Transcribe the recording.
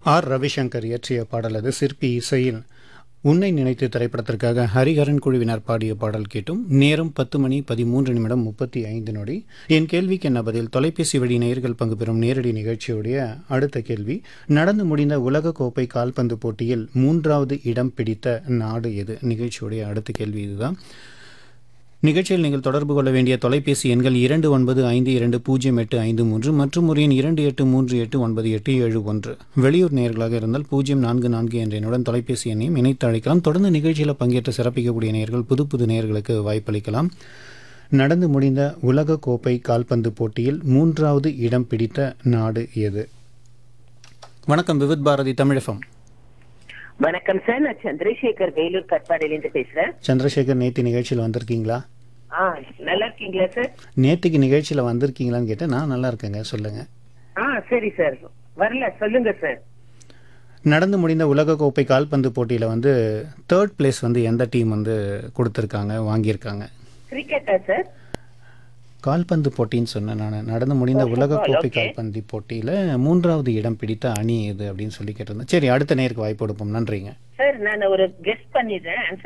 R Ravishankar இயற்றிய பாடல் அது சிற்பி இசையில் உன்னை நினைத்து திரைப்படத்திற்காக ஹரிஹரன் குழுவினர் பாடிய பாடல் கேட்டும் நேரம் பத்து மணி பதிமூன்று நிமிடம் முப்பத்தி ஐந்து நொடி என் கேள்விக்கு என்ன பதில் தொலைபேசி வழி நேயர்கள் பங்கு பெறும் நேரடி நிகழ்ச்சியுடைய அடுத்த கேள்வி நடந்து முடிந்த உலகக்கோப்பை கால்பந்து போட்டியில் மூன்றாவது இடம் பிடித்த நாடு எது நிகழ்ச்சியுடைய அடுத்த கேள்வி இதுதான் நிகழ்ச்சியில் நீங்கள் தொடர்பு கொள்ள வேண்டிய தொலைபேசி எண்கள் இரண்டு ஒன்பது ஐந்து இரண்டு பூஜ்ஜியம் எட்டு ஐந்து மூன்று மற்றும் ஒரு எண் இரண்டு எட்டு மூன்று எட்டு ஒன்பது எட்டு ஏழு ஒன்று வெளியூர் நேயர்களாக இருந்தால் பூஜ்ஜியம் நான்கு நான்கு என்ற எண்ணுடன் தொலைபேசி எண்ணையும் இணைத்து அழைக்கலாம் தொடர்ந்து நிகழ்ச்சியில் பங்கேற்று சிறப்பிக்கக்கூடிய நேயர்கள் புது புது நேயர்களுக்கு வாய்ப்பளிக்கலாம் நடந்து முடிந்த உலக கோப்பை கால்பந்து போட்டியில் மூன்றாவது இடம் பிடித்த நாடு எது வணக்கம் விவித் பாரதி தமிழகம் வணக்கம் சார் நான் சந்திரசேகர் வேலூர் கட்பாடியிலிருந்து பேசுறேன் சந்திரசேகர் நேத்தி நிகழ்ச்சியில் வந்திருக்கீங்களா ஆ நல்லா இருக்கீங்களா சார் நேத்திக்கு நிகழ்ச்சியில் வந்திருக்கீங்களான்னு கேட்டேன் நான் நல்லா இருக்கேங்க சொல்லுங்கள் ஆ சரி சார் வரல சொல்லுங்க சார் நடந்து முடிந்த உலகக்கோப்பை கால்பந்து போட்டியில் வந்து தேர்ட் பிளேஸ் வந்து எந்த டீம் வந்து கொடுத்துருக்காங்க வாங்கியிருக்காங்க கிரிக்கெட்டா சார் கால்பந்து போட்டின்னு சொன்னேன் நான் நடந்து முடிந்த உலகக்கோப்பை okay. கால்பந்து போட்டியில் மூன்றாவது இடம் பிடித்த அணி எது அப்படின்னு சொல்லி கேட்டிருந்தேன் சரி அடுத்த நேருக்கு வாய்ப்பு கொடுப்போம் நன்றிங்க சார் நான் ஒரு கெஸ்ட் பண்ணிடுறேன்